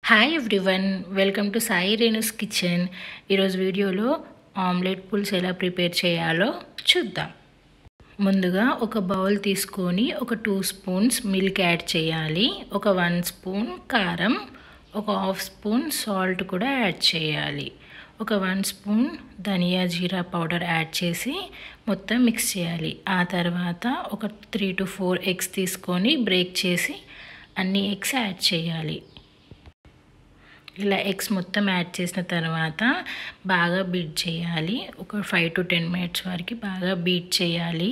hi everyone welcome to Sai Renu's kitchen ఈరోజు వీడియోలో omelette పులుసు ఎలా ప్రిపేర్ చేయాలో చూద్దాం ముందుగా ఒక బౌల్ తీసుకొని ఒక టూ స్పూన్స్ మిల్క్ యాడ్ చేయాలి ఒక వన్ స్పూన్ కారం ఒక హాఫ్ స్పూన్ సాల్ట్ కూడా యాడ్ చేయాలి ఒక వన్ స్పూన్ ధనియా జీరా పౌడర్ యాడ్ చేసి మొత్తం మిక్స్ చేయాలి ఆ తర్వాత ఒక త్రీ టు ఫోర్ ఎగ్స్ తీసుకొని బ్రేక్ చేసి అన్ని ఎగ్స్ యాడ్ చేయాలి ఇలా ఎగ్స్ మొత్తం యాడ్ చేసిన తర్వాత బాగా బీట్ చేయాలి ఒక ఫైవ్ టు టెన్ మినిట్స్ వరకు బాగా బీట్ చేయాలి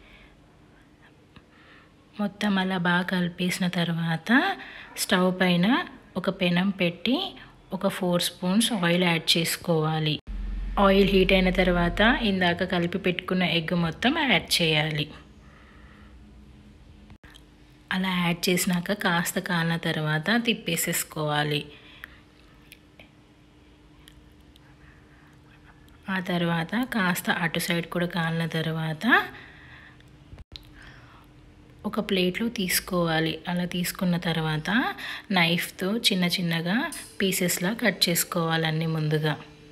మొత్తం అలా బాగా కలిపేసిన తర్వాత స్టవ్ పైన ఒక పెనం పెట్టి ఒక ఫోర్ స్పూన్స్ ఆయిల్ యాడ్ చేసుకోవాలి ఆయిల్ హీట్ అయిన తర్వాత ఇందాక కలిపి పెట్టుకున్న ఎగ్ మొత్తం యాడ్ చేయాలి అలా యాడ్ చేసినాక కాస్త కాలిన తర్వాత తిప్పేసేసుకోవాలి ఆ తర్వాత కాస్త అటు సైడ్ కూడా కాలిన తర్వాత ఒక ప్లేట్లో తీసుకోవాలి అలా తీసుకున్న తర్వాత నైఫ్తో చిన్న చిన్నగా పీసెస్లా కట్ చేసుకోవాలన్నీ ముందుగా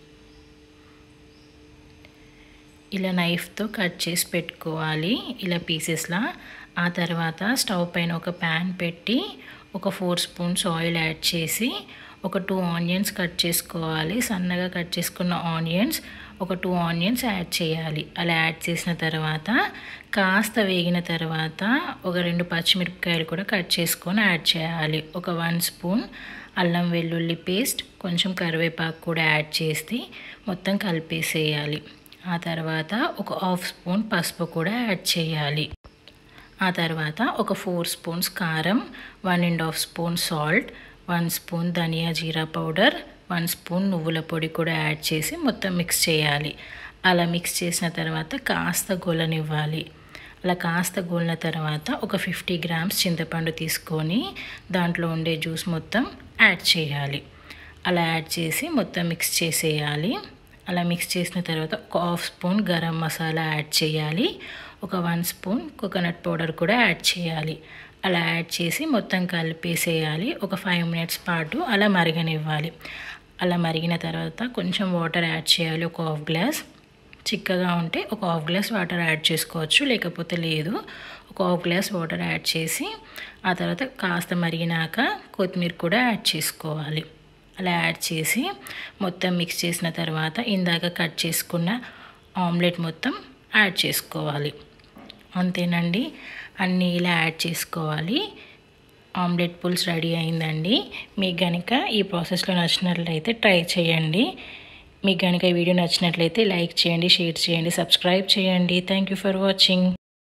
ఇలా నైఫ్తో కట్ చేసి పెట్టుకోవాలి ఇలా పీసెస్లా ఆ తర్వాత స్టవ్ పైన ఒక ప్యాన్ పెట్టి ఒక ఫోర్ స్పూన్స్ ఆయిల్ యాడ్ చేసి ఒక టూ ఆనియన్స్ కట్ చేసుకోవాలి సన్నగా కట్ చేసుకున్న ఆనియన్స్ ఒక టూ ఆనియన్స్ యాడ్ చేయాలి అలా యాడ్ చేసిన తర్వాత కాస్త వేగిన తర్వాత ఒక రెండు పచ్చిమిరపకాయలు కూడా కట్ చేసుకొని యాడ్ చేయాలి ఒక వన్ స్పూన్ అల్లం వెల్లుల్లి పేస్ట్ కొంచెం కరివేపాకు కూడా యాడ్ చేసి మొత్తం కలిపేసేయాలి ఆ తర్వాత ఒక హాఫ్ స్పూన్ పసుపు కూడా యాడ్ చేయాలి ఆ తర్వాత ఒక ఫోర్ స్పూన్స్ కారం one and half spoon salt one spoon ధనియా జీరా పౌడర్ వన్ స్పూన్ నువ్వుల పొడి కూడా యాడ్ చేసి మొత్తం మిక్స్ చేయాలి అలా మిక్స్ చేసిన తర్వాత కాస్త గోలనివ్వాలి అలా కాస్త గోలిన తర్వాత ఒక ఫిఫ్టీ గ్రామ్స్ చింతపండు తీసుకొని దాంట్లో ఉండే జ్యూస్ మొత్తం యాడ్ చేయాలి అలా యాడ్ చేసి మొత్తం మిక్స్ చేసేయాలి అలా మిక్స్ చేసిన తర్వాత ఒక half spoon garam masala add చేయాలి ఒక వన్ స్పూన్ కోకోనట్ పౌడర్ కూడా యాడ్ చేయాలి అలా యాడ్ చేసి మొత్తం కలిపేసేయాలి ఒక ఫైవ్ మినిట్స్ పాటు అలా మరగనివ్వాలి అలా మరిగిన తర్వాత కొంచెం వాటర్ యాడ్ చేయాలి ఒక హాఫ్ గ్లాస్ చిక్కగా ఉంటే ఒక హాఫ్ గ్లాస్ వాటర్ యాడ్ చేసుకోవచ్చు లేకపోతే లేదు ఒక హాఫ్ గ్లాస్ వాటర్ యాడ్ చేసి ఆ తర్వాత కాస్త మరిగినాక కొత్తిమీర కూడా యాడ్ చేసుకోవాలి అలా యాడ్ చేసి మొత్తం మిక్స్ చేసిన తర్వాత ఇందాక కట్ చేసుకున్న ఆమ్లెట్ మొత్తం యాడ్ చేసుకోవాలి అంతేనండి అన్నీ ఇలా యాడ్ చేసుకోవాలి ఆమ్లెట్ పుల్స్ రెడీ అయిందండి మీకు కనుక ఈ ప్రాసెస్లో నచ్చినట్లయితే ట్రై చేయండి మీకు కనుక ఈ వీడియో నచ్చినట్లయితే లైక్ చేయండి షేర్ చేయండి సబ్స్క్రైబ్ చేయండి థ్యాంక్ ఫర్ వాచింగ్